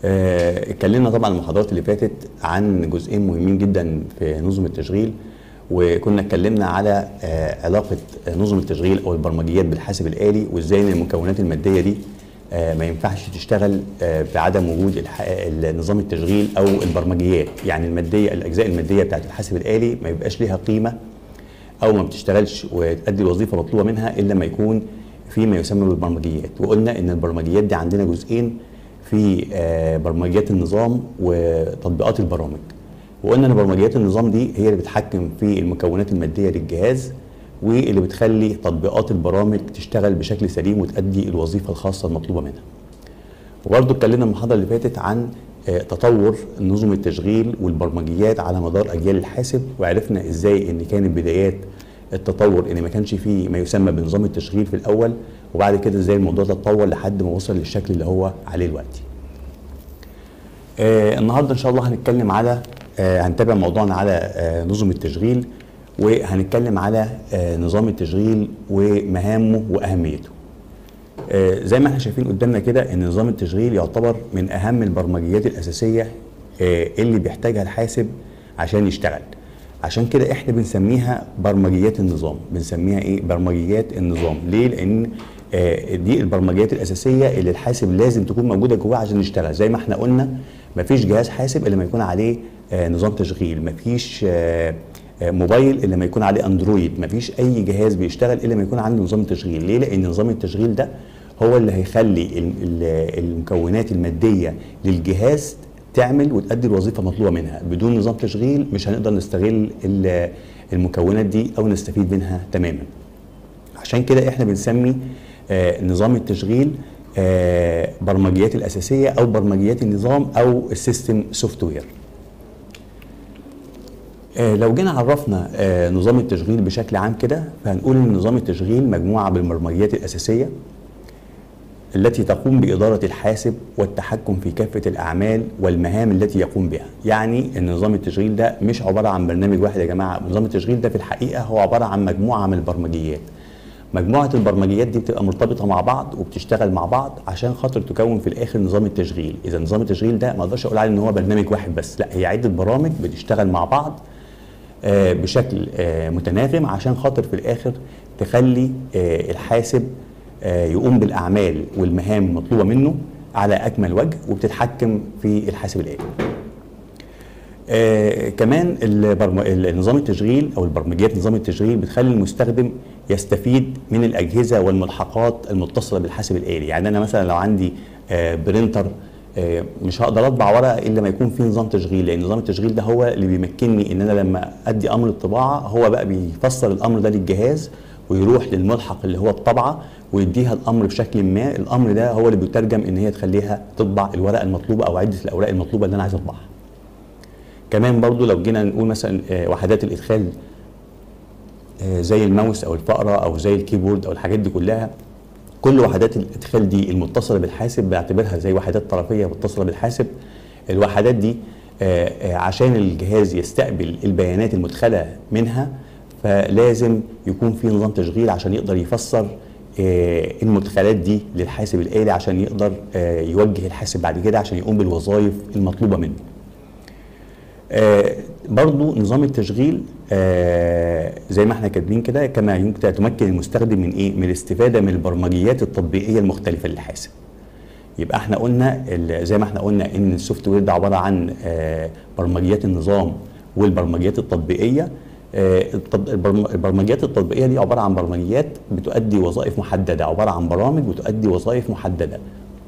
آه، اتكلمنا طبعا المحاضرات اللي فاتت عن جزئين مهمين جدا في نظم التشغيل وكنا اتكلمنا على آه، علاقه نظم التشغيل او البرمجيات بالحاسب الالي وازاي ان المكونات الماديه دي آه، ما ينفعش تشتغل آه، بعدم وجود الح- نظام التشغيل او البرمجيات يعني الماديه الاجزاء الماديه بتاعت الحاسب الالي ما يبقاش ليها قيمه او ما بتشتغلش وتؤدي الوظيفه مطلوبه منها الا لما يكون في ما يسمى بالبرمجيات وقلنا ان البرمجيات دي عندنا جزئين في آه، برمجيات النظام وتطبيقات البرامج وقلنا ان برمجيات النظام دي هي اللي بتحكم في المكونات الماديه للجهاز واللي بتخلي تطبيقات البرامج تشتغل بشكل سليم وتؤدي الوظيفه الخاصه المطلوبه منها وبرضه اتكلمنا المحاضره اللي فاتت عن آه، تطور نظم التشغيل والبرمجيات على مدار اجيال الحاسب وعرفنا ازاي ان كانت بدايات التطور ان ما كانش فيه ما يسمى بنظام التشغيل في الاول وبعد كده ازاي الموضوع ده اتطور لحد ما وصل للشكل اللي هو عليه دلوقتي. آه النهارده ان شاء الله هنتكلم على آه هنتابع موضوعنا على آه نظم التشغيل وهنتكلم على آه نظام التشغيل ومهامه واهميته. آه، زي ما احنا شايفين قدامنا كده ان نظام التشغيل يعتبر من اهم البرمجيات الاساسيه آه، اللي بيحتاجها الحاسب عشان يشتغل عشان كده احنا بنسميها برمجيات النظام بنسميها ايه برمجيات النظام ليه لان آه، دي البرمجيات الاساسيه اللي الحاسب لازم تكون موجوده جواه عشان يشتغل زي ما احنا قلنا مفيش جهاز حاسب الا ما يكون عليه آه، نظام تشغيل مفيش آه، آه، موبايل الا ما يكون عليه اندرويد مفيش اي جهاز بيشتغل الا ما يكون عنده نظام تشغيل ليه لان نظام التشغيل ده هو اللي هيخلي ال- ال- المكونات الماديه للجهاز تعمل وتؤدي الوظيفه المطلوبه منها بدون نظام تشغيل مش هنقدر نستغل ال- المكونات دي او نستفيد منها تماما عشان كده احنا بنسمي آه، نظام التشغيل آه، برمجيات الاساسيه او برمجيات النظام او السيستم سوفت وير آه، لو جينا عرفنا آه، نظام التشغيل بشكل عام كده فهنقول ان نظام التشغيل مجموعه بالبرمجيات الاساسيه التي تقوم بإدارة الحاسب والتحكم في كافة الأعمال والمهام التي يقوم بها يعني ان نظام التشغيل ده مش عبارة عن برنامج واحد يا جماعة نظام التشغيل ده في الحقيقة هو عبارة عن مجموعة من البرمجيات مجموعة البرمجيات دي بتبقى مرتبطة مع بعض وبتشتغل مع بعض عشان خاطر تكون في الآخر نظام التشغيل إذا نظام التشغيل ده ما أقدرش أقول عليه إن هو برنامج واحد بس لا هي عدة برامج بتشتغل مع بعض آه، بشكل آه، متناغم عشان خاطر في الاخر تخلي آه، الحاسب آه، يقوم بالاعمال والمهام المطلوبه منه على اكمل وجه وبتتحكم في الحاسب الالي. آه كمان البرم... نظام التشغيل او البرمجيات نظام التشغيل بتخلي المستخدم يستفيد من الاجهزه والملحقات المتصله بالحاسب الالي يعني انا مثلا لو عندي آه برينتر آه مش هقدر اطبع ورقه الا لما يكون في نظام تشغيل لان نظام التشغيل ده هو اللي بيمكنني ان انا لما ادي امر الطباعه هو بقى بيفسر الامر ده للجهاز ويروح للملحق اللي هو الطبعه ويديها الامر بشكل ما الامر ده هو اللي بيترجم ان هي تخليها تطبع الورقه المطلوبه او عده الاوراق المطلوبه اللي انا عايز اطبعها كمان برضو لو جينا نقول مثلا آه، وحدات الادخال آه، زي الماوس او الفأرة او زي الكيبورد او الحاجات دي كلها كل وحدات الادخال دي المتصله بالحاسب بعتبرها زي وحدات طرفيه متصله بالحاسب الوحدات دي آه، آه، عشان الجهاز يستقبل البيانات المدخله منها فلازم يكون في نظام تشغيل عشان يقدر يفسر آه، المدخلات دي للحاسب الآلي عشان يقدر آه، يوجه الحاسب بعد كده عشان يقوم بالوظائف المطلوبه منه آه، برضو نظام التشغيل آه، زي ما احنا كاتبين كده كما يمكن تمكن المستخدم من ايه؟ من الاستفاده من البرمجيات التطبيقيه المختلفه للحاسب. يبقى احنا قلنا ال- زي ما احنا قلنا ان السوفت وير ده عباره عن آه، برمجيات النظام والبرمجيات التطبيقيه آه، التط- البرم- البرمجيات التطبيقيه دي عباره عن برمجيات بتؤدي وظائف محدده عباره عن برامج بتؤدي وظائف محدده.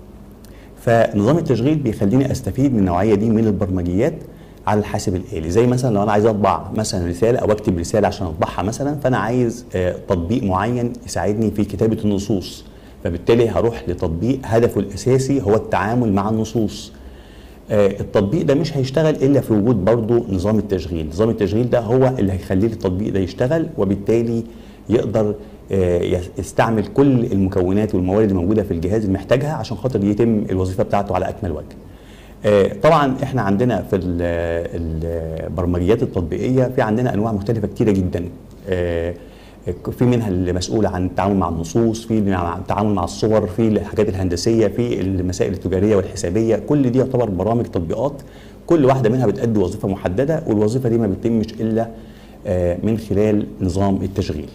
فنظام التشغيل بيخليني استفيد من النوعيه دي من البرمجيات على الحاسب الالي زي مثلا لو انا عايز اطبع مثلا رساله او اكتب رساله عشان اطبعها مثلا فانا عايز آه، تطبيق معين يساعدني في كتابه النصوص فبالتالي هروح لتطبيق هدفه الاساسي هو التعامل مع النصوص آه، التطبيق ده مش هيشتغل الا في وجود برضه نظام التشغيل نظام التشغيل ده هو اللي هيخلي لي التطبيق ده يشتغل وبالتالي يقدر آه، يس- يستعمل كل المكونات والموارد الموجوده في الجهاز اللي محتاجها عشان خاطر يتم الوظيفه بتاعته على اكمل وجه آه، طبعا احنا عندنا في ال- البرمجيات التطبيقيه في عندنا انواع مختلفه كتيره جدا آه، في منها اللي مسؤوله عن التعامل مع النصوص في التعامل مع الصور في الحاجات الهندسيه في المسائل التجاريه والحسابيه كل دي يعتبر برامج تطبيقات كل واحده منها بتأدي وظيفه محدده والوظيفه دي ما بتتمش الا آه، من خلال نظام التشغيل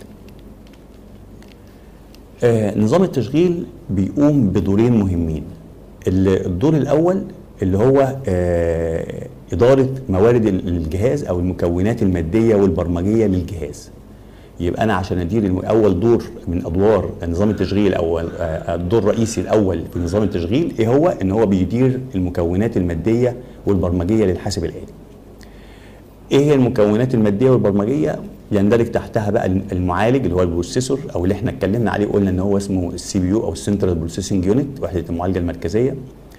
آه، نظام التشغيل بيقوم بدورين مهمين الدور الاول اللي هو آه، اداره موارد الجهاز او المكونات الماديه والبرمجيه للجهاز يبقى انا عشان ادير اول دور من ادوار نظام التشغيل او الدور الرئيسي الاول في نظام التشغيل ايه هو ان هو بيدير المكونات الماديه والبرمجيه للحاسب الالي ايه هي المكونات الماديه والبرمجيه يندرج تحتها بقى المعالج اللي هو البروسيسور او اللي احنا اتكلمنا عليه قلنا ان هو اسمه السي بي يو او السنترال بروسيسنج يونت وحده المعالجه المركزيه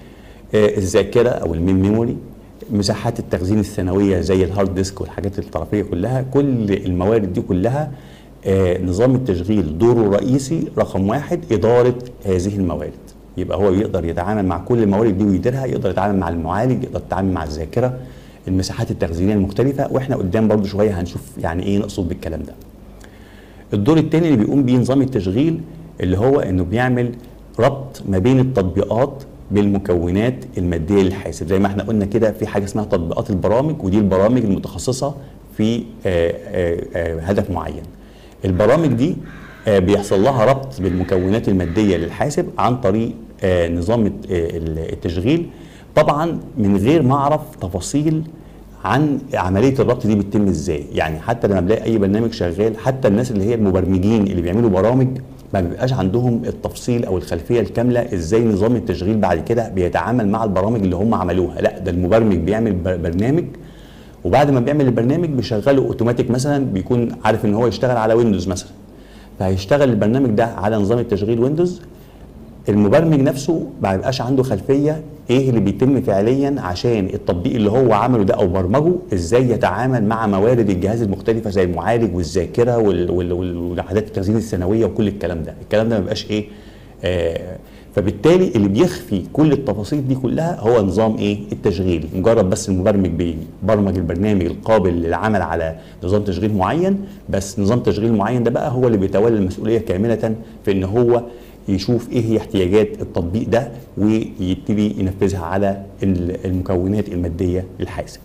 آه الذاكره او المين ميموري مساحات التخزين الثانويه زي الهارد ديسك والحاجات الطرفيه كلها كل الموارد دي كلها آه نظام التشغيل دوره الرئيسي رقم واحد اداره هذه الموارد يبقى هو يقدر يتعامل مع كل الموارد دي ويديرها يقدر يتعامل مع المعالج يقدر يتعامل مع الذاكره المساحات التخزينيه المختلفه واحنا قدام برضو شويه هنشوف يعني ايه نقصد بالكلام ده الدور الثاني اللي بيقوم بيه نظام التشغيل اللي هو انه بيعمل ربط ما بين التطبيقات بالمكونات الماديه للحاسب زي ما احنا قلنا كده في حاجه اسمها تطبيقات البرامج ودي البرامج المتخصصه في آآ آه، آآ آه، آه، هدف معين البرامج دي بيحصل لها ربط بالمكونات الماديه للحاسب عن طريق نظام التشغيل طبعا من غير ما اعرف تفاصيل عن عمليه الربط دي بتتم ازاي يعني حتى لما بلاقي اي برنامج شغال حتى الناس اللي هي المبرمجين اللي بيعملوا برامج ما بيبقاش عندهم التفصيل او الخلفيه الكامله ازاي نظام التشغيل بعد كده بيتعامل مع البرامج اللي هم عملوها لا ده المبرمج بيعمل برنامج وبعد ما بيعمل البرنامج بيشغله اوتوماتيك مثلا بيكون عارف ان هو يشتغل على ويندوز مثلا فهيشتغل البرنامج ده على نظام التشغيل ويندوز المبرمج نفسه ما بيبقاش عنده خلفيه ايه اللي بيتم فعليا عشان التطبيق اللي هو عمله ده او برمجه ازاي يتعامل مع موارد الجهاز المختلفه زي المعالج والذاكره والوحدات التخزين الثانويه وكل الكلام ده الكلام ده ما بيبقاش ايه آه فبالتالي اللي بيخفي كل التفاصيل دي كلها هو نظام ايه التشغيل مجرد بس المبرمج بيبرمج البرنامج القابل للعمل على نظام تشغيل معين بس نظام تشغيل معين ده بقى هو اللي بيتولى المسؤوليه كامله في ان هو يشوف ايه هي احتياجات التطبيق ده ويبتدي ينفذها على المكونات الماديه للحاسب.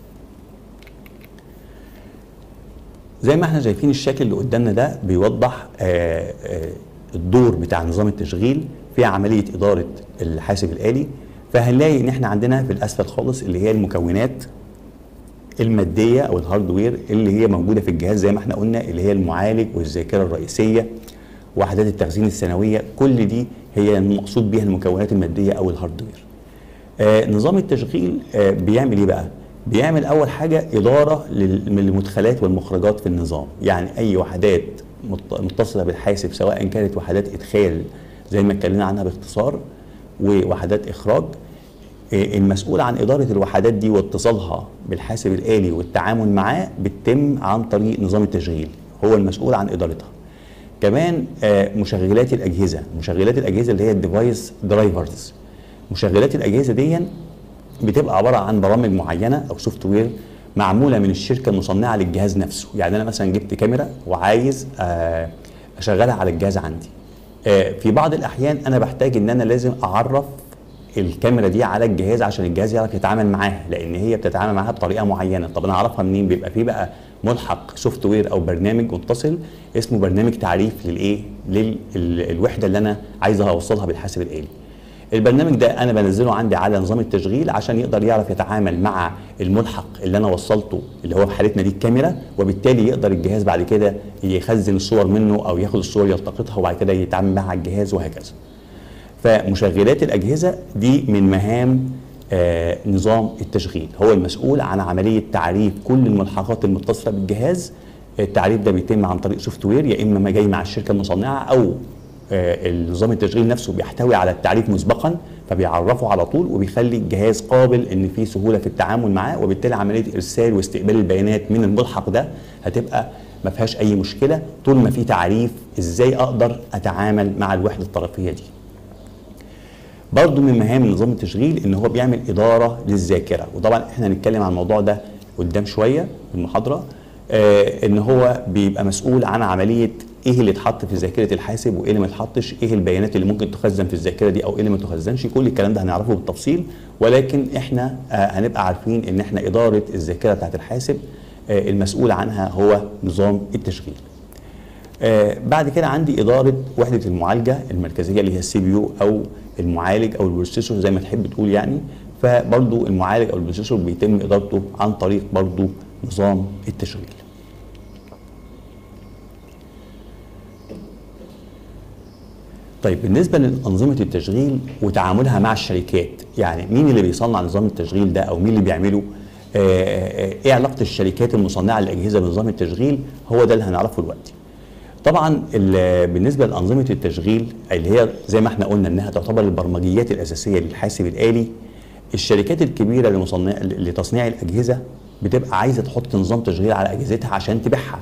زي ما احنا شايفين الشكل اللي قدامنا ده بيوضح آه، آه، الدور بتاع نظام التشغيل في عمليه اداره الحاسب الالي فهنلاقي ان احنا عندنا في الاسفل خالص اللي هي المكونات الماديه او الهاردوير اللي هي موجوده في الجهاز زي ما احنا قلنا اللي هي المعالج والذاكره الرئيسيه وحدات التخزين الثانويه كل دي هي المقصود بها المكونات الماديه او الهاردوير آه نظام التشغيل آه بيعمل ايه بقى بيعمل اول حاجه اداره للمدخلات والمخرجات في النظام يعني اي وحدات متصله بالحاسب سواء كانت وحدات ادخال زي ما اتكلمنا عنها باختصار ووحدات اخراج آه، المسؤول عن إدارة الوحدات دي واتصالها بالحاسب الآلي والتعامل معاه بتتم عن طريق نظام التشغيل هو المسؤول عن إدارتها كمان آه، مشغلات الاجهزه مشغلات الاجهزه اللي هي الديفايس درايفرز مشغلات الاجهزه دي بتبقى عباره عن برامج معينه او سوفت وير معموله من الشركه المصنعه للجهاز نفسه يعني انا مثلا جبت كاميرا وعايز آه، اشغلها على الجهاز عندي آه، في بعض الاحيان انا بحتاج ان انا لازم اعرف الكاميرا دي على الجهاز عشان الجهاز يعرف يتعامل معاها لان هي بتتعامل معاها بطريقه معينه طب انا اعرفها منين بيبقى في بقى ملحق سوفت وير او برنامج متصل اسمه برنامج تعريف للايه للوحده اللي انا عايز اوصلها بالحاسب الالي البرنامج ده انا بنزله عندي على نظام التشغيل عشان يقدر يعرف يتعامل مع الملحق اللي انا وصلته اللي هو في حالتنا دي الكاميرا وبالتالي يقدر الجهاز بعد كده يخزن الصور منه او ياخد الصور يلتقطها وبعد كده يتعامل معها على الجهاز وهكذا فمشغلات الاجهزه دي من مهام آه نظام التشغيل هو المسؤول عن عمليه تعريف كل الملحقات المتصله بالجهاز التعريف ده بيتم عن طريق سوفت وير يا اما ما جاي مع الشركه المصنعه او آه نظام التشغيل نفسه بيحتوي على التعريف مسبقا فبيعرفه على طول وبيخلي الجهاز قابل ان في سهوله في التعامل معاه وبالتالي عمليه ارسال واستقبال البيانات من الملحق ده هتبقى ما فيهاش اي مشكله طول ما في تعريف ازاي اقدر اتعامل مع الوحده الطرفيه دي برضه من مهام نظام التشغيل ان هو بيعمل اداره للذاكره وطبعا احنا هنتكلم عن الموضوع ده قدام شويه في المحاضره آه ان هو بيبقى مسؤول عن عمليه ايه اللي اتحط في ذاكره الحاسب وايه اللي ما اتحطش ايه البيانات اللي ممكن تخزن في الذاكره دي او ايه اللي ما تخزنش كل الكلام ده هنعرفه بالتفصيل ولكن احنا آه هنبقى عارفين ان احنا اداره الذاكره بتاعت الحاسب آه المسؤول عنها هو نظام التشغيل آه بعد كده عندي اداره وحده المعالجه المركزيه اللي هي السي بي يو او المعالج او البروسيسور زي ما تحب تقول يعني فبرضو المعالج او البروسيسور بيتم ادارته عن طريق برضو نظام التشغيل طيب بالنسبه لانظمه التشغيل وتعاملها مع الشركات يعني مين اللي بيصنع نظام التشغيل ده او مين اللي بيعمله آه، آه، ايه علاقه الشركات المصنعه للاجهزه بنظام التشغيل هو ده اللي هنعرفه دلوقتي طبعا ال- بالنسبه لانظمه التشغيل اللي هي زي ما احنا قلنا انها تعتبر البرمجيات الاساسيه للحاسب الالي الشركات الكبيره لمصنع لتصنيع الاجهزه بتبقى عايزه تحط نظام تشغيل على اجهزتها عشان تبيعها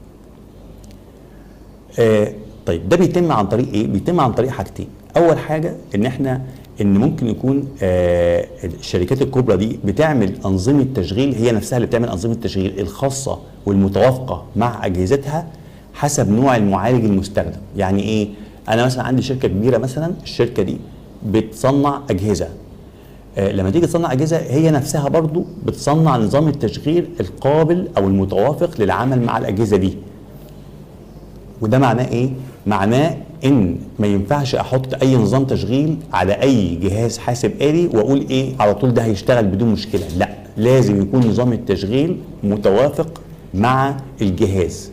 آه طيب ده بيتم عن طريق ايه؟ بيتم عن طريق حاجتين، اول حاجه ان احنا ان ممكن يكون آه الشركات الكبرى دي بتعمل انظمه تشغيل هي نفسها اللي بتعمل انظمه التشغيل الخاصه والمتوافقه مع اجهزتها حسب نوع المعالج المستخدم، يعني ايه؟ انا مثلا عندي شركه كبيره مثلا الشركه دي بتصنع اجهزه آه، لما تيجي تصنع اجهزه هي نفسها برضو بتصنع نظام التشغيل القابل او المتوافق للعمل مع الاجهزه دي وده معناه ايه؟ معناه ان ما ينفعش احط اي نظام تشغيل على اي جهاز حاسب آلي واقول ايه على طول ده هيشتغل بدون مشكله، لا لازم يكون نظام التشغيل متوافق مع الجهاز.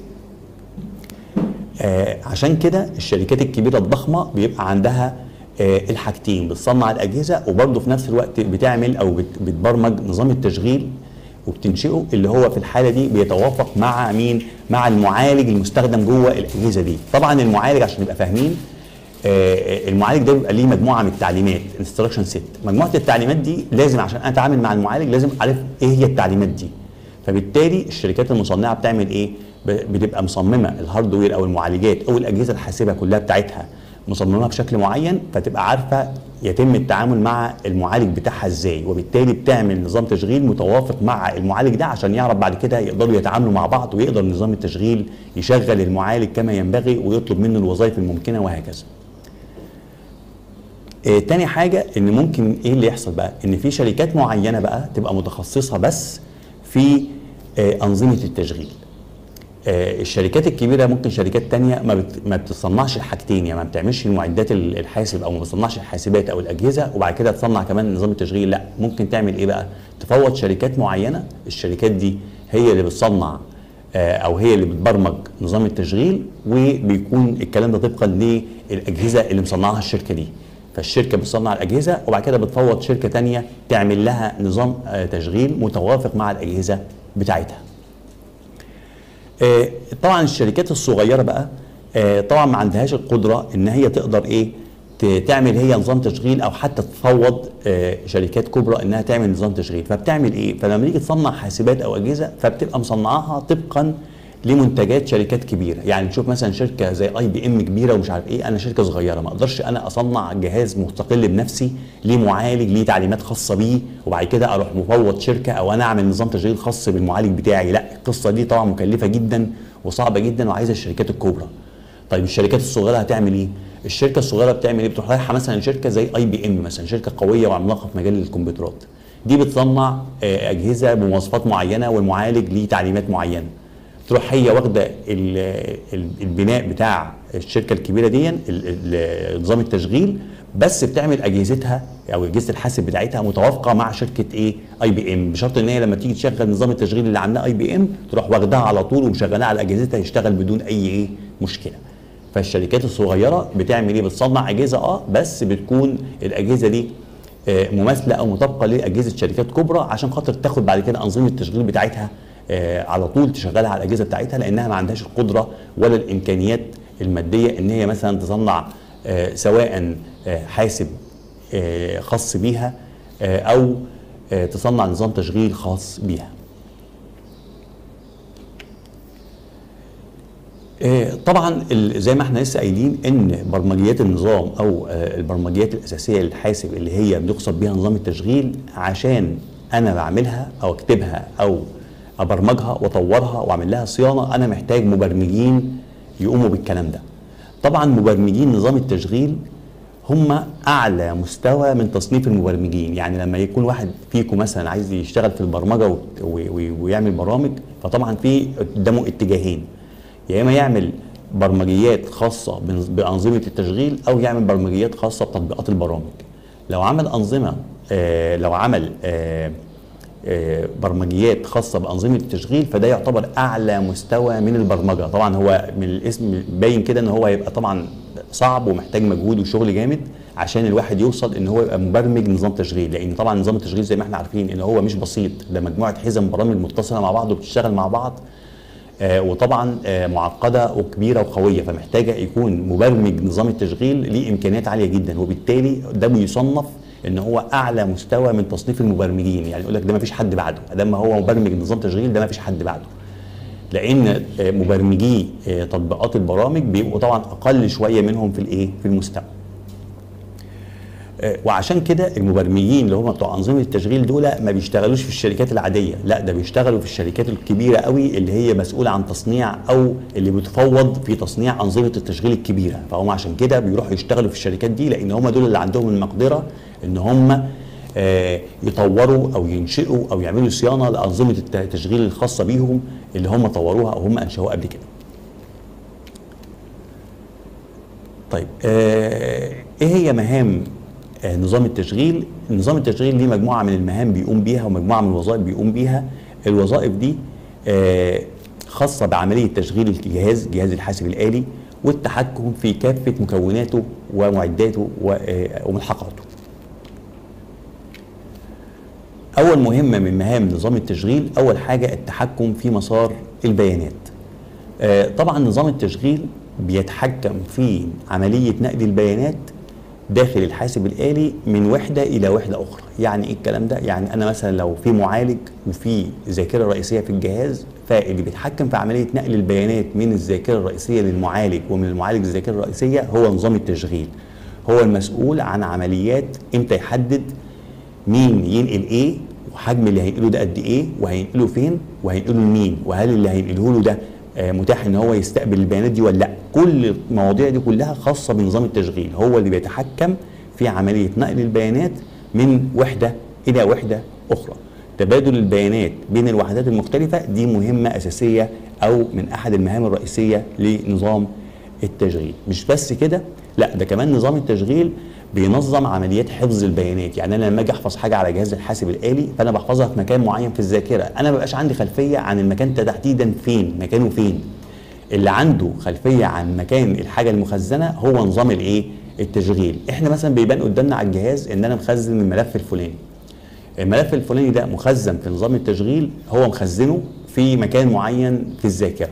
آه عشان كده الشركات الكبيره الضخمه بيبقى عندها آه الحاجتين بتصنع الاجهزه وبرضه في نفس الوقت بتعمل او بت- بتبرمج نظام التشغيل وبتنشئه اللي هو في الحاله دي بيتوافق مع مين؟ مع المعالج المستخدم جوه الاجهزه دي. طبعا المعالج عشان نبقى فاهمين آه، المعالج ده بيبقى ليه مجموعه من التعليمات انستراكشن سيت مجموعه التعليمات دي لازم عشان انا اتعامل مع المعالج لازم اعرف ايه هي التعليمات دي فبالتالي الشركات المصنعه بتعمل ايه ب- بتبقى مصممه الهاردوير او المعالجات او الاجهزه الحاسبه كلها بتاعتها مصممها بشكل معين فتبقى عارفه يتم التعامل مع المعالج بتاعها ازاي وبالتالي بتعمل نظام تشغيل متوافق مع المعالج ده عشان يعرف بعد كده يقدروا يتعاملوا مع بعض ويقدر نظام التشغيل يشغل المعالج كما ينبغي ويطلب منه الوظائف الممكنه وهكذا آه، تاني حاجة ان ممكن ايه اللي يحصل بقى ان في شركات معينة بقى تبقى متخصصة بس في آه، انظمة التشغيل آه، الشركات الكبيرة ممكن شركات تانية ما, بت... ما بتصنعش الحاجتين يعني ما بتعملش المعدات ال- الحاسب او ما بتصنعش الحاسبات او الاجهزة وبعد كده تصنع كمان نظام التشغيل لا ممكن تعمل ايه بقى تفوض شركات معينة الشركات دي هي اللي بتصنع آه، او هي اللي بتبرمج نظام التشغيل وبيكون الكلام ده طبقا للاجهزه اللي مصنعها الشركه دي فالشركه بتصنع الاجهزه وبعد كده بتفوض شركه تانية تعمل لها نظام آه، تشغيل متوافق مع الاجهزه بتاعتها آه، طبعا الشركات الصغيره بقى آه، طبعا ما عندهاش القدره ان هي تقدر ايه ت- تعمل هي نظام تشغيل او حتى تفوض آه، شركات كبرى انها تعمل نظام تشغيل فبتعمل ايه فلما تيجي تصنع حاسبات او اجهزه فبتبقى مصنعاها طبقا لمنتجات شركات كبيره يعني نشوف مثلا شركه زي اي بي ام كبيره ومش عارف ايه انا شركه صغيره ما اقدرش انا اصنع جهاز مستقل بنفسي ليه معالج ليه تعليمات خاصه بيه وبعد كده اروح مفوض شركه او انا اعمل نظام تشغيل خاص بالمعالج بتاعي لا القصه دي طبعا مكلفه جدا وصعبه جدا وعايزه الشركات الكبرى طيب الشركات الصغيره هتعمل ايه الشركه الصغيره بتعمل ايه بتروح رايحه مثلا شركه زي اي بي ام مثلا شركه قويه وعملاقه في مجال الكمبيوترات دي بتصنع آه، اجهزه بمواصفات معينه والمعالج ليه تعليمات معينه تروح هي واخده ال- ال- البناء بتاع الشركه الكبيره دي ال- ال- نظام التشغيل بس بتعمل اجهزتها او اجهزه الحاسب بتاعتها متوافقه مع شركه ايه اي بي ام بشرط ان هي لما تيجي تشغل نظام التشغيل اللي عندها اي بي ام تروح واخدها على طول ومشغلها على اجهزتها يشتغل بدون اي ايه مشكله فالشركات الصغيره بتعمل ايه بتصنع اجهزه اه بس بتكون الاجهزه دي آه، مماثله او مطابقه لاجهزه شركات كبرى عشان خاطر تاخد بعد كده انظمه التشغيل بتاعتها آه، على طول تشغلها على الاجهزه بتاعتها لانها ما عندهاش القدره ولا الامكانيات الماديه ان هي مثلا تصنع آه، سواء آه، حاسب آه، خاص بيها آه، او آه، تصنع نظام تشغيل خاص بيها آه، طبعا ال- زي ما احنا لسه قايلين ان برمجيات النظام او آه، البرمجيات الاساسيه للحاسب اللي هي بيقصد بيها نظام التشغيل عشان انا بعملها او اكتبها او ابرمجها واطورها واعمل لها صيانه انا محتاج مبرمجين يقوموا بالكلام ده طبعا مبرمجين نظام التشغيل هم اعلى مستوى من تصنيف المبرمجين يعني لما يكون واحد فيكم مثلا عايز يشتغل في البرمجه و- و- ويعمل برامج فطبعا في قدامه اتجاهين يا اما يعمل برمجيات خاصه بن- بانظمه التشغيل او يعمل برمجيات خاصه بتطبيقات البرامج لو عمل انظمه آه لو عمل آه آه، برمجيات خاصه بانظمه التشغيل فده يعتبر اعلى مستوى من البرمجه طبعا هو من الاسم باين كده ان هو هيبقى طبعا صعب ومحتاج مجهود وشغل جامد عشان الواحد يوصل ان هو يبقى مبرمج نظام تشغيل لان طبعا نظام التشغيل زي ما احنا عارفين ان هو مش بسيط ده مجموعه حزم برامج متصله مع بعض وبتشتغل مع بعض آه، وطبعا آه، معقده وكبيره وقويه فمحتاجه يكون مبرمج نظام التشغيل ليه امكانيات عاليه جدا وبالتالي ده بيصنف ان هو اعلى مستوى من تصنيف المبرمجين يعني يقول لك ده ما فيش حد بعده ده ما هو مبرمج نظام تشغيل ده ما فيش حد بعده لان آه، مبرمجي آه، تطبيقات البرامج بيبقوا طبعا اقل شويه منهم في الايه في المستوى آه، وعشان كده المبرمجين اللي هم بتوع انظمه التشغيل دول ما بيشتغلوش في الشركات العاديه لا ده بيشتغلوا في الشركات الكبيره قوي اللي هي مسؤوله عن تصنيع او اللي بتفوض في تصنيع انظمه التشغيل الكبيره فهم عشان كده بيروحوا يشتغلوا في الشركات دي لان هم دول اللي عندهم المقدره ان هم آه، يطوروا او ينشئوا او يعملوا صيانه لانظمه الت- التشغيل الخاصه بيهم اللي هم طوروها او هم انشأوها قبل كده طيب آه ايه هي مهام آه نظام التشغيل؟ نظام التشغيل ليه مجموعه من المهام بيقوم بيها ومجموعه من الوظائف بيقوم بيها الوظائف دي آه خاصه بعمليه تشغيل الجهاز جهاز الحاسب الالي والتحكم في كافه مكوناته ومعداته و- آه، وملحقاته. اول مهمه من مهام نظام التشغيل اول حاجه التحكم في مسار البيانات آه، طبعا نظام التشغيل بيتحكم في عمليه نقل البيانات داخل الحاسب الآلي من وحدة إلى وحدة أخرى يعني إيه الكلام ده؟ يعني أنا مثلا لو في معالج وفي ذاكرة رئيسية في الجهاز فاللي بيتحكم في عملية نقل البيانات من الذاكرة الرئيسية للمعالج ومن المعالج للذاكرة الرئيسية هو نظام التشغيل هو المسؤول عن عمليات امتى يحدد مين ينقل ايه وحجم اللي هينقله ده قد ايه وهينقله فين وهينقله لمين وهل اللي هينقله له ده آه، متاح ان هو يستقبل البيانات دي ولا لا كل المواضيع دي كلها خاصه بنظام التشغيل هو اللي بيتحكم في عمليه نقل البيانات من وحده الى وحده اخرى تبادل البيانات بين الوحدات المختلفه دي مهمه اساسيه او من احد المهام الرئيسيه لنظام التشغيل مش بس كده لا ده كمان نظام التشغيل بينظم عمليات حفظ البيانات يعني انا لما اجي احفظ حاجه على جهاز الحاسب الالي فانا بحفظها في مكان معين في الذاكره انا ما بقاش عندي خلفيه عن المكان ده تحديدا فين مكانه فين اللي عنده خلفيه عن مكان الحاجه المخزنه هو نظام الايه التشغيل احنا مثلا بيبان قدامنا على الجهاز ان انا مخزن الملف الفلاني الملف الفلاني ده مخزن في نظام التشغيل هو مخزنه في مكان معين في الذاكره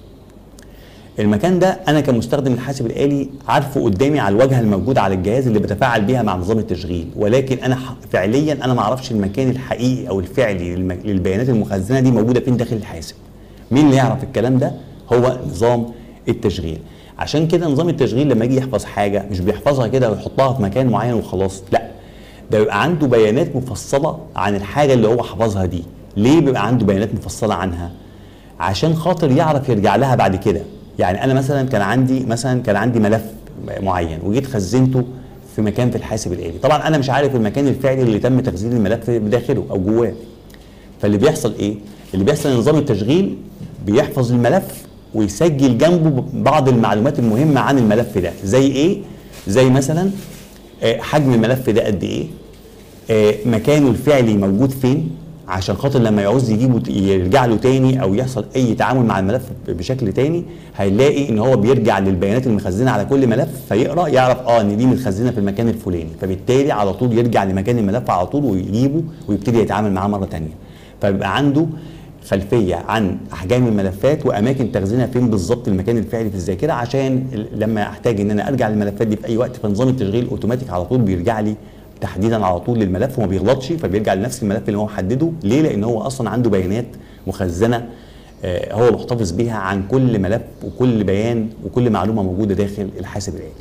المكان ده انا كمستخدم الحاسب الالي عارفه قدامي على الواجهه الموجوده على الجهاز اللي بتفاعل بيها مع نظام التشغيل ولكن انا ح- فعليا انا ما اعرفش المكان الحقيقي او الفعلي للم- للبيانات المخزنه دي موجوده فين داخل الحاسب مين اللي يعرف الكلام ده هو نظام التشغيل عشان كده نظام التشغيل لما يجي يحفظ حاجه مش بيحفظها كده ويحطها في مكان معين وخلاص لا ده بيبقى عنده بيانات مفصله عن الحاجه اللي هو حفظها دي ليه بيبقى عنده بيانات مفصله عنها عشان خاطر يعرف يرجع لها بعد كده يعني انا مثلا كان عندي مثلا كان عندي ملف معين وجيت خزنته في مكان في الحاسب الالي طبعا انا مش عارف المكان الفعلي اللي تم تخزين الملف بداخله او جواه فاللي بيحصل ايه اللي بيحصل إن نظام التشغيل بيحفظ الملف ويسجل جنبه بعض المعلومات المهمه عن الملف ده زي ايه زي مثلا آه، حجم الملف ده قد ايه آه، مكانه الفعلي موجود فين عشان خاطر لما يعوز يجيبه ت- يرجع له تاني او يحصل اي تعامل مع الملف ب- بشكل تاني هيلاقي ان هو بيرجع للبيانات المخزنه على كل ملف فيقرا يعرف اه ان دي متخزنه في المكان الفلاني فبالتالي على طول يرجع لمكان الملف على طول ويجيبه ويبتدي يتعامل معاه مره تانيه فبيبقى عنده خلفيه عن احجام الملفات واماكن تخزينها فين بالظبط المكان الفعلي في الذاكره عشان ال- لما احتاج ان انا ارجع للملفات دي في اي وقت فنظام التشغيل اوتوماتيك على طول بيرجع لي تحديدا على طول للملف وما بيغلطش فبيرجع لنفس الملف اللي هو محدده ليه لان هو اصلا عنده بيانات مخزنه آه، هو محتفظ بيها عن كل ملف وكل بيان وكل معلومه موجوده داخل الحاسب الالي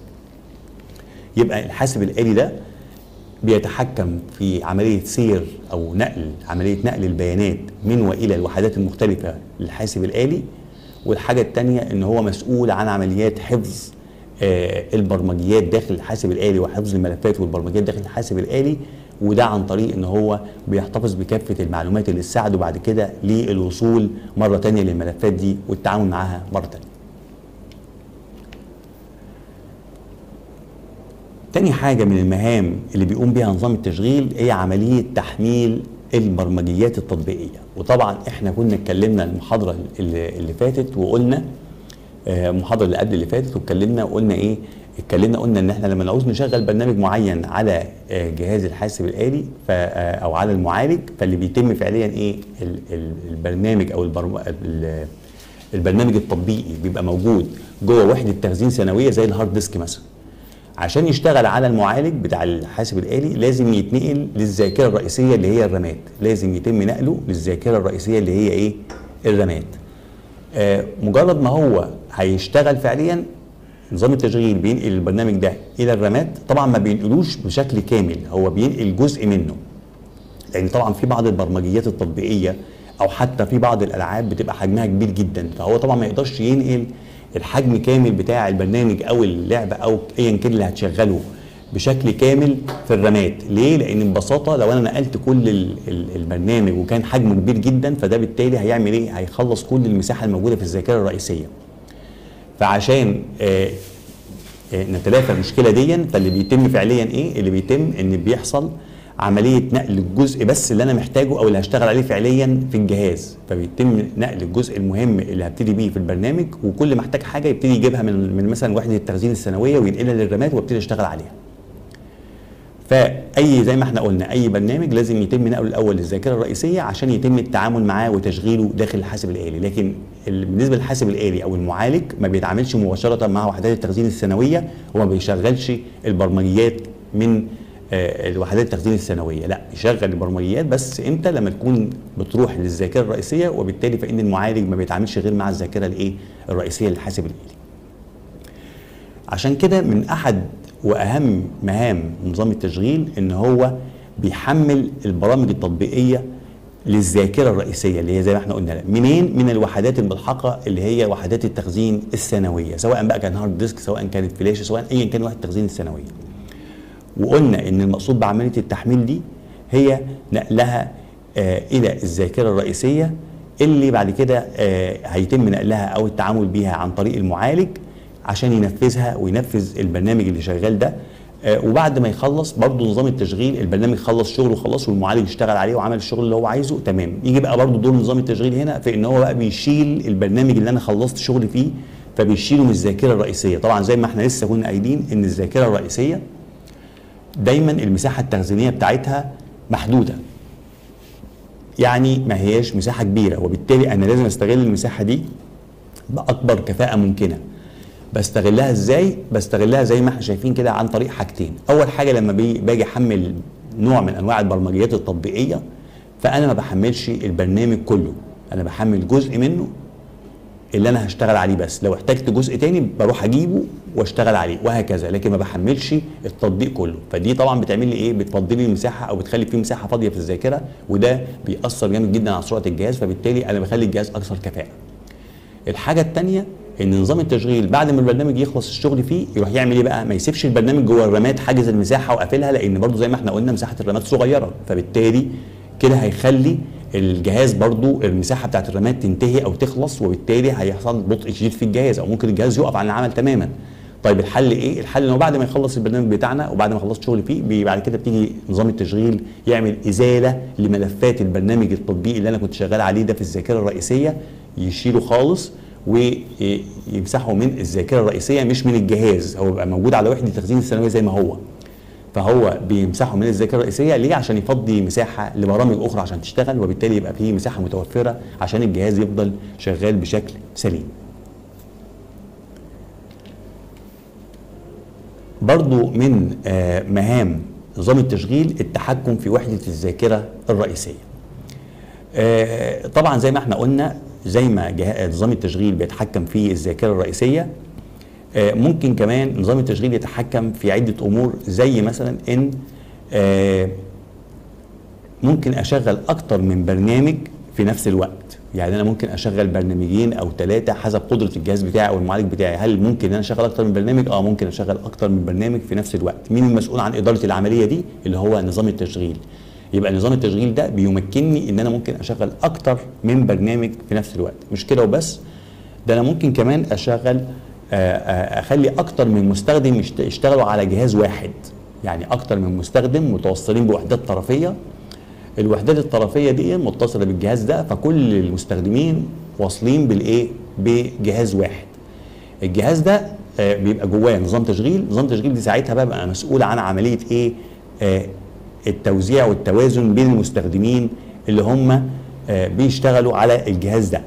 يبقى الحاسب الالي ده بيتحكم في عملية سير أو نقل عملية نقل البيانات من وإلى الوحدات المختلفة للحاسب الآلي والحاجه الثانيه ان هو مسؤول عن عمليات حفظ آه، البرمجيات داخل الحاسب الالي وحفظ الملفات والبرمجيات داخل الحاسب الالي وده عن طريق ان هو بيحتفظ بكافه المعلومات اللي تساعده بعد كده للوصول مره تانية للملفات دي والتعامل معاها مره تانية. تاني حاجه من المهام اللي بيقوم بيها نظام التشغيل هي عمليه تحميل البرمجيات التطبيقيه وطبعا احنا كنا اتكلمنا المحاضره اللي, اللي فاتت وقلنا آه، المحاضره اللي قبل اللي فاتت واتكلمنا وقلنا ايه اتكلمنا قلنا ان احنا لما نعوز نشغل برنامج معين على آه، جهاز الحاسب الالي ف- آه، او على المعالج فاللي بيتم فعليا ايه ال- ال- البرنامج او البرم... ال- البرنامج التطبيقي بيبقى موجود جوه وحده تخزين ثانويه زي الهارد ديسك مثلا عشان يشتغل على المعالج بتاع الحاسب الالي لازم يتنقل للذاكره الرئيسيه اللي هي الرامات لازم يتم نقله للذاكره الرئيسيه اللي هي ايه الرامات آه، مجرد ما هو هيشتغل فعليا نظام التشغيل بينقل البرنامج ده الى الرامات طبعا ما بينقلوش بشكل كامل هو بينقل جزء منه لان طبعا في بعض البرمجيات التطبيقيه او حتى في بعض الالعاب بتبقى حجمها كبير جدا فهو طبعا ما يقدرش ينقل الحجم كامل بتاع البرنامج او اللعبه او ايا كان اللي هتشغله بشكل كامل في الرامات ليه لان ببساطه لو انا نقلت كل ال- ال- البرنامج وكان حجمه كبير جدا فده بالتالي هيعمل ايه هيخلص كل المساحه الموجوده في الذاكره الرئيسيه فعشان آه آه، نتلافى المشكله دي فاللي بيتم فعليا ايه اللي بيتم ان بيحصل عمليه نقل الجزء بس اللي انا محتاجه او اللي هشتغل عليه فعليا في الجهاز فبيتم نقل الجزء المهم اللي هبتدي بيه في البرنامج وكل ما احتاج حاجه يبتدي يجيبها من من مثلا وحده التخزين الثانويه وينقلها للرامات وابتدي اشتغل عليها فاي زي ما احنا قلنا اي برنامج لازم يتم نقله الاول للذاكره الرئيسيه عشان يتم التعامل معاه وتشغيله داخل الحاسب الالي لكن ال- بالنسبه للحاسب الالي او المعالج ما بيتعاملش مباشره مع وحدات التخزين الثانويه وما بيشغلش البرمجيات من آه، الوحدات التخزين الثانويه لا يشغل البرمجيات بس امتى لما تكون بتروح للذاكره الرئيسيه وبالتالي فان المعالج ما بيتعاملش غير مع الذاكره الايه الرئيسيه للحاسب الالي عشان كده من احد واهم مهام نظام التشغيل ان هو بيحمل البرامج التطبيقيه للذاكره الرئيسيه اللي هي زي ما احنا قلنا منين من الوحدات الملحقه اللي هي وحدات التخزين الثانويه سواء بقى كان هارد ديسك سواء كانت فلاشه سواء ايا كان وحده التخزين الثانويه وقلنا ان المقصود بعمليه التحميل دي هي نقلها آه الى الذاكره الرئيسيه اللي بعد كده آه هيتم نقلها او التعامل بيها عن طريق المعالج عشان ينفذها وينفذ البرنامج اللي شغال ده آه وبعد ما يخلص برضه نظام التشغيل البرنامج خلص شغله خلاص والمعالج اشتغل عليه وعمل الشغل اللي هو عايزه تمام يجي بقى برضه دور نظام التشغيل هنا في ان هو بقى بيشيل البرنامج اللي انا خلصت شغلي فيه فبيشيله من الذاكره الرئيسيه طبعا زي ما احنا لسه كنا قايلين ان الذاكره الرئيسيه دايما المساحه التخزينيه بتاعتها محدوده يعني ما هياش مساحه كبيره وبالتالي انا لازم استغل المساحه دي باكبر كفاءه ممكنه بستغلها ازاي بستغلها زي ما احنا شايفين كده عن طريق حاجتين اول حاجه لما بي- باجي احمل نوع من انواع البرمجيات التطبيقيه فانا ما بحملش البرنامج كله انا بحمل جزء منه اللي انا هشتغل عليه بس لو احتجت جزء تاني بروح اجيبه واشتغل عليه وهكذا لكن ما بحملش التطبيق كله فدي طبعا بتعمل لي ايه بتفضي لي مساحه او بتخلي فيه مساحه فاضيه في الذاكره وده بيأثر جامد جدا على سرعه الجهاز فبالتالي انا بخلي الجهاز اكثر كفاءه الحاجه الثانيه ان نظام التشغيل بعد ما البرنامج يخلص الشغل فيه يروح يعمل ايه بقى ما يسيبش البرنامج جوه الرامات حاجز المساحه وقافلها لان برضو زي ما احنا قلنا مساحه الرامات صغيره فبالتالي كده هيخلي الجهاز برضو المساحه بتاعت الرامات تنتهي او تخلص وبالتالي هيحصل بطء شديد في الجهاز او ممكن الجهاز يقف عن العمل تماما طيب الحل ايه الحل ان هو بعد ما يخلص البرنامج بتاعنا وبعد ما خلصت شغل فيه بي- بعد كده بتيجي نظام التشغيل يعمل ازاله لملفات البرنامج التطبيقي اللي انا كنت شغال عليه ده في الذاكره الرئيسيه يشيله خالص ويمسحه من الذاكره الرئيسيه مش من الجهاز هو بيبقى موجود على وحده التخزين الثانويه زي ما هو فهو بيمسحه من الذاكره الرئيسيه ليه عشان يفضي مساحه لبرامج اخرى عشان تشتغل وبالتالي يبقى فيه مساحه متوفره عشان الجهاز يفضل شغال بشكل سليم برضو من آه، مهام نظام التشغيل التحكم في وحده الذاكره الرئيسيه آه، طبعا زي ما احنا قلنا زي ما جه- نظام التشغيل بيتحكم في الذاكره الرئيسيه آه، ممكن كمان نظام التشغيل يتحكم في عده امور زي مثلا ان آه، ممكن اشغل اكتر من برنامج في نفس الوقت يعني انا ممكن اشغل برنامجين او ثلاثه حسب قدره الجهاز بتاعي او المعالج بتاعي هل ممكن ان انا اشغل اكتر من برنامج اه ممكن اشغل اكتر من برنامج في نفس الوقت مين المسؤول عن اداره العمليه دي اللي هو نظام التشغيل يبقى نظام التشغيل ده بيمكنني ان انا ممكن اشغل اكتر من برنامج في نفس الوقت مش كده وبس ده انا ممكن كمان اشغل اخلي اكتر من مستخدم يشتغلوا على جهاز واحد يعني اكتر من مستخدم متوصلين بوحدات طرفيه الوحدات الطرفيه دي متصله بالجهاز ده فكل المستخدمين واصلين بالايه بجهاز واحد الجهاز ده بيبقى جواه نظام تشغيل نظام تشغيل دي ساعتها بقى بقى مسؤول عن عمليه ايه التوزيع والتوازن بين المستخدمين اللي هم بيشتغلوا على الجهاز ده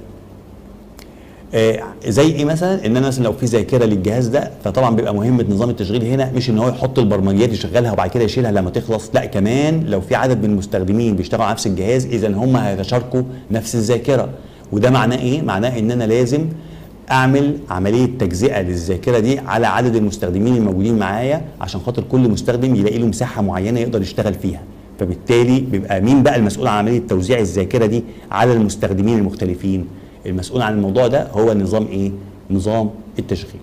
زي ايه مثلا ان انا مثلا لو في ذاكره للجهاز ده فطبعا بيبقى مهمه نظام التشغيل هنا مش ان هو يحط البرمجيات يشغلها وبعد كده يشيلها لما تخلص لا كمان لو في عدد من المستخدمين بيشتغلوا على نفس الجهاز اذا هم هيتشاركوا نفس الذاكره وده معناه ايه معناه ان انا لازم اعمل عمليه تجزئه للذاكره دي على عدد المستخدمين الموجودين معايا عشان خاطر كل مستخدم يلاقي له مساحه معينه يقدر يشتغل فيها فبالتالي بيبقى مين بقى المسؤول عن عمليه توزيع الذاكره دي على المستخدمين المختلفين المسؤول عن الموضوع ده هو نظام ايه نظام التشغيل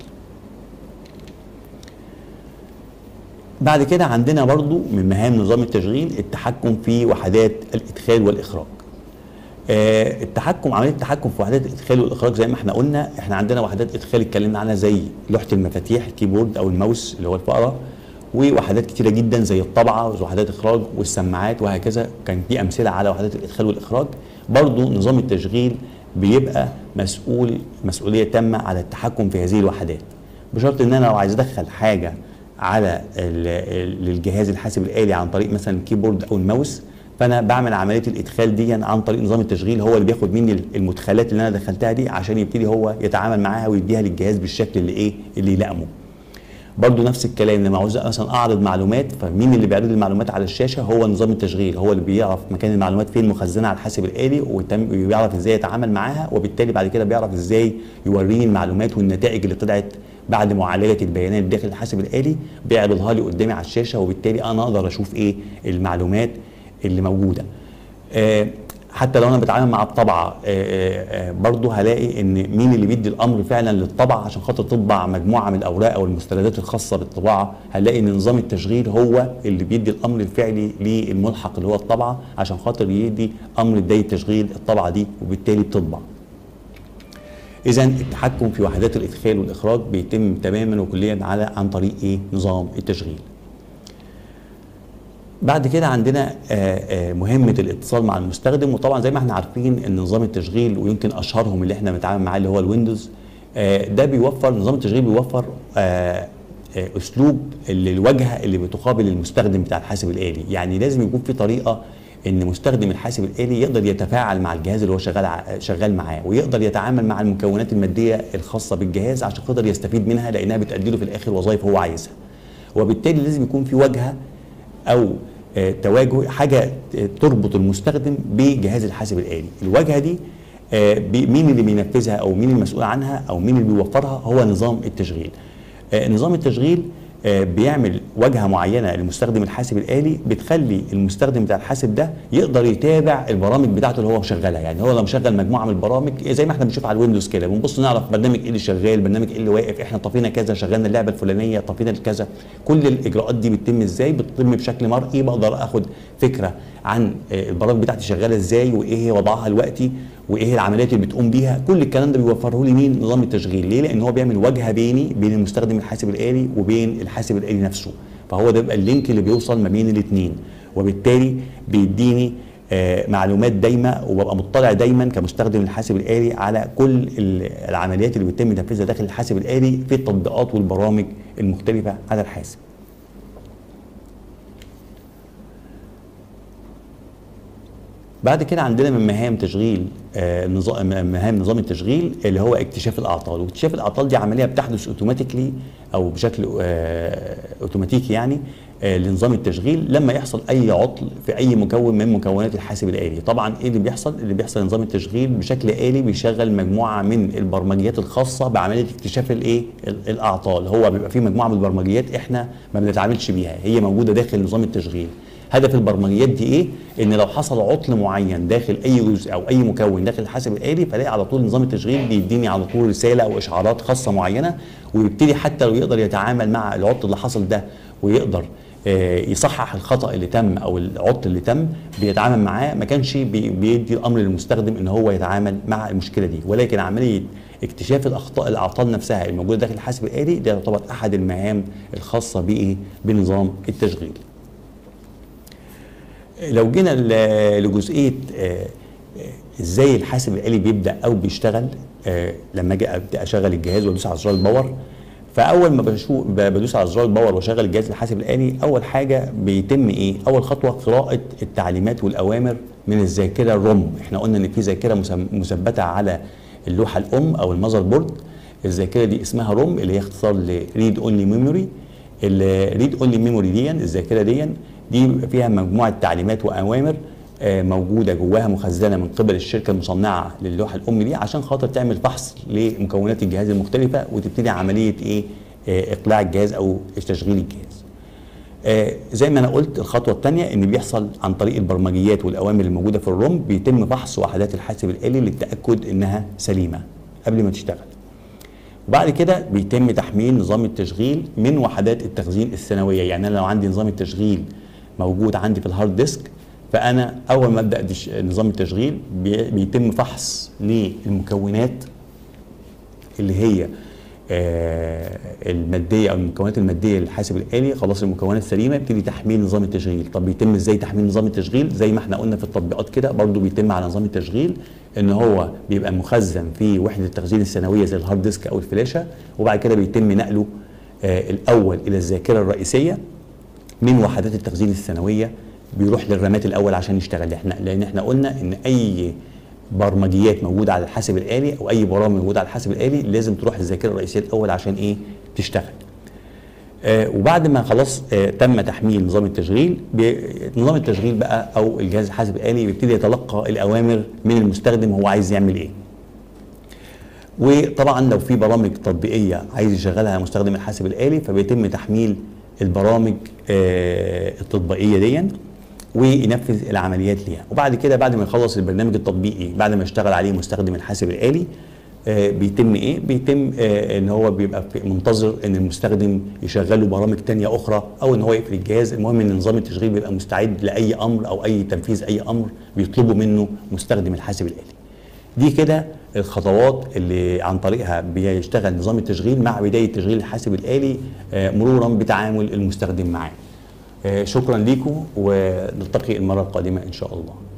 بعد كده عندنا برضو من مهام نظام التشغيل التحكم في وحدات الادخال والاخراج آه التحكم عمليه التحكم في وحدات الادخال والاخراج زي ما احنا قلنا احنا عندنا وحدات ادخال اتكلمنا عنها زي لوحه المفاتيح الكيبورد او الماوس اللي هو الفأره ووحدات كتيره جدا زي الطبعه وحدات اخراج والسماعات وهكذا كان في امثله على وحدات الادخال والاخراج برضو نظام التشغيل بيبقى مسؤول مسؤوليه تامه على التحكم في هذه الوحدات بشرط ان انا لو عايز ادخل حاجه على للجهاز الحاسب الالي عن طريق مثلا الكيبورد او الماوس فانا بعمل عمليه الادخال دي عن طريق نظام التشغيل هو اللي بياخد مني المدخلات اللي انا دخلتها دي عشان يبتدي هو يتعامل معاها ويديها للجهاز بالشكل اللي ايه اللي يلائمه برضه نفس الكلام لما عاوز مثلا اعرض معلومات فمين اللي بيعرض المعلومات على الشاشه هو نظام التشغيل هو اللي بيعرف مكان المعلومات فين مخزنه على الحاسب الالي وبيعرف ازاي يتعامل معاها وبالتالي بعد كده بيعرف ازاي يوريني المعلومات والنتائج اللي طلعت بعد معالجه البيانات داخل الحاسب الالي بيعرضها لي قدامي على الشاشه وبالتالي انا اقدر اشوف ايه المعلومات اللي موجوده آه حتى لو انا بتعامل مع الطبعه برضه هلاقي ان مين اللي بيدي الامر فعلا للطبعه عشان خاطر تطبع مجموعه من الاوراق او المستندات الخاصه بالطباعه هنلاقي ان نظام التشغيل هو اللي بيدي الامر الفعلي للملحق اللي هو الطبعه عشان خاطر يدي امر بدايه تشغيل الطبعه دي وبالتالي بتطبع. اذا التحكم في وحدات الادخال والاخراج بيتم تماما وكليا على عن طريق ايه؟ نظام التشغيل. بعد كده عندنا مهمه الاتصال مع المستخدم وطبعا زي ما احنا عارفين ان نظام التشغيل ويمكن اشهرهم اللي احنا بنتعامل معاه اللي هو الويندوز ده بيوفر نظام التشغيل بيوفر اسلوب الواجهه اللي بتقابل المستخدم بتاع الحاسب الالي يعني لازم يكون في طريقه ان مستخدم الحاسب الالي يقدر يتفاعل مع الجهاز اللي هو شغال شغال معاه ويقدر يتعامل مع المكونات الماديه الخاصه بالجهاز عشان خاطر يستفيد منها لانها بتادي له في الاخر وظائف هو عايزها وبالتالي لازم يكون في واجهه او آه تواجه حاجه تربط المستخدم بجهاز الحاسب الالي الواجهه دي آه مين اللي بينفذها او مين المسؤول عنها او مين اللي بيوفرها هو نظام التشغيل آه نظام التشغيل بيعمل واجهه معينه للمستخدم الحاسب الالي بتخلي المستخدم بتاع الحاسب ده يقدر يتابع البرامج بتاعته اللي هو مشغلها يعني هو لو مشغل مجموعه من البرامج زي ما احنا بنشوف على الويندوز كده بنبص نعرف برنامج ايه اللي شغال برنامج ايه اللي واقف احنا طفينا كذا شغلنا اللعبه الفلانيه طفينا كذا كل الاجراءات دي بتتم ازاي بتتم بشكل مرئي بقدر اخد فكره عن البرامج بتاعتي شغاله ازاي وايه هي وضعها دلوقتي وايه العمليات اللي بتقوم بيها كل الكلام ده بيوفره لي مين نظام التشغيل ليه لان هو بيعمل واجهه بيني بين المستخدم الحاسب الالي وبين الحاسب الالي نفسه فهو ده بيبقى اللينك اللي بيوصل ما بين الاثنين وبالتالي بيديني آه معلومات دايمه وببقى مطلع دايما كمستخدم الحاسب الالي على كل العمليات اللي بيتم تنفيذها داخل الحاسب الالي في التطبيقات والبرامج المختلفه على الحاسب بعد كده عندنا من مهام تشغيل آه نظام مهام نظام التشغيل اللي هو اكتشاف الاعطال واكتشاف الاعطال دي عمليه بتحدث اوتوماتيكلي او بشكل آه اوتوماتيكي يعني آه لنظام التشغيل لما يحصل اي عطل في اي مكون من مكونات الحاسب الالي طبعا ايه اللي بيحصل اللي بيحصل نظام التشغيل بشكل الي بيشغل مجموعه من البرمجيات الخاصه بعمليه اكتشاف الايه الاعطال هو بيبقى فيه مجموعه من البرمجيات احنا ما بنتعاملش بيها هي موجوده داخل نظام التشغيل هدف البرمجيات دي ايه ان لو حصل عطل معين داخل اي جزء او اي مكون داخل الحاسب الالي فلاقي على طول نظام التشغيل بيديني على طول رساله او اشعارات خاصه معينه ويبتدي حتى لو يقدر يتعامل مع العطل اللي حصل ده ويقدر آه، يصحح الخطا اللي تم او العطل اللي تم بيتعامل معاه ما كانش بي- بيدي الامر للمستخدم ان هو يتعامل مع المشكله دي ولكن عمليه اكتشاف الاخطاء الاعطال نفسها الموجوده داخل الحاسب الالي ده يعتبر احد المهام الخاصه بايه بنظام التشغيل لو جينا ل- لجزئيه آه، آه، ازاي الحاسب الالي بيبدا او بيشتغل آه، لما اجي ابدا اشغل الجهاز وادوس على زرار الباور فاول ما بشوف بدوس على زرار الباور واشغل الجهاز الحاسب الالي اول حاجه بيتم ايه اول خطوه قراءه التعليمات والاوامر من الذاكره الروم احنا قلنا ان في ذاكره مسم- مثبته على اللوحه الام او المذر بورد الذاكره دي اسمها روم اللي هي اختصار لريد اونلي ميموري الريد اونلي ميموري دي الذاكره دي دي فيها مجموعه تعليمات واوامر آه، موجوده جواها مخزنه من قبل الشركه المصنعه للوحه الام دي عشان خاطر تعمل فحص لمكونات الجهاز المختلفه وتبتدي عمليه ايه آه، اقلاع الجهاز او تشغيل الجهاز آه، زي ما انا قلت الخطوه الثانيه ان بيحصل عن طريق البرمجيات والاوامر الموجوده في الروم بيتم فحص وحدات الحاسب الالي للتاكد انها سليمه قبل ما تشتغل وبعد كده بيتم تحميل نظام التشغيل من وحدات التخزين الثانويه يعني انا لو عندي نظام التشغيل موجود عندي في الهارد ديسك فانا اول ما ابدا دش- نظام التشغيل بي- بيتم فحص للمكونات اللي هي آه، الماديه او المكونات الماديه للحاسب الالي خلاص المكونات سليمه يبتدي تحميل نظام التشغيل طب بيتم ازاي تحميل نظام التشغيل زي ما احنا قلنا في التطبيقات كده برضو بيتم على نظام التشغيل ان هو بيبقى مخزن في وحده التخزين الثانويه زي الهارد ديسك او الفلاشه وبعد كده بيتم نقله آه، الاول الى الذاكره الرئيسيه من وحدات التخزين الثانويه بيروح للرامات الاول عشان يشتغل احنا لان احنا قلنا ان اي برمجيات موجوده على الحاسب الالي او اي برامج موجوده على الحاسب الالي لازم تروح للذاكره الرئيسيه الاول عشان ايه تشتغل آه وبعد ما خلاص آه تم تحميل نظام التشغيل بي- نظام التشغيل بقى او الجهاز الحاسب الالي بيبتدي يتلقى الاوامر من المستخدم هو عايز يعمل ايه وطبعا لو في برامج تطبيقيه عايز يشغلها مستخدم الحاسب الالي فبيتم تحميل البرامج آه، التطبيقيه دي وينفذ العمليات ليها وبعد كده بعد ما يخلص البرنامج التطبيقي بعد ما يشتغل عليه مستخدم الحاسب الالي آه، بيتم ايه بيتم آه، ان هو بيبقى في- منتظر ان المستخدم يشغل له برامج تانية اخرى او ان هو يقفل الجهاز المهم ان نظام التشغيل بيبقى مستعد لاي امر او اي تنفيذ اي امر بيطلبه منه مستخدم الحاسب الالي دي كده الخطوات اللي عن طريقها بيشتغل نظام التشغيل مع بدايه تشغيل الحاسب الالي آه، مرورا بتعامل المستخدم معاه. آه، شكرا لكم ونلتقي المره القادمه ان شاء الله.